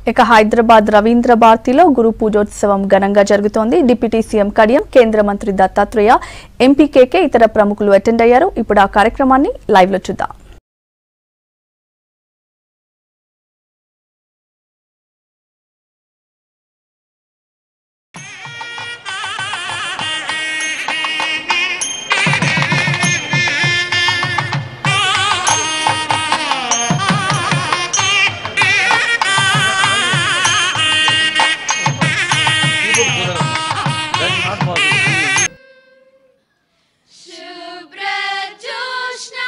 ఇక హైదరాబాద్ రవీంద్ర భారతిలో గురు పూజోత్సవం ఘనంగా జరుగుతోంది డిప్యూటీ సీఎం కడియం కేంద్ర మంత్రి దత్తాత్రేయ ఎంపీ కేకే ఇతర ప్రముఖులు అటెండ్ అయ్యారు ఇప్పుడు ఆ కార్యక్రమాన్ని లైవ్ లో చూద్దాం शुभ्रजोष्णा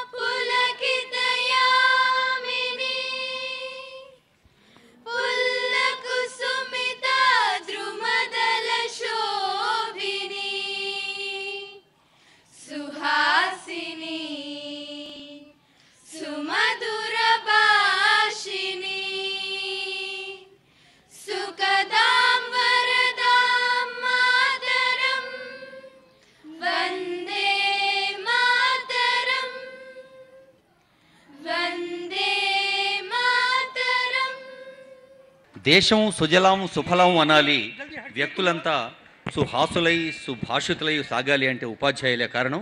पुलकितयामिनी पुल्लकुसुमिता द्रुमदलशोभिनी सुहासिनी सुमधुरभाषिणी सुखदां वरदां मातरम् वन्दे मातरम् वन्दे मातरम् దేశం సుజలాం సుఫలం అనాలి వ్యక్తులంతా సుహాసులై సుభాషితులై సాగాలి అంటే ఉపాధ్యాయులే కారణం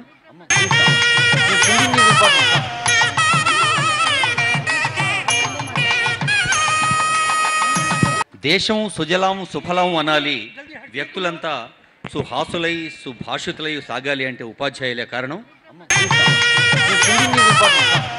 దేశం సుజలాం సుఫలం అనాలి వ్యక్తులంతా సుహాసులై సుభాషితులై సాగాలి అంటే ఉపాధ్యాయులే కారణం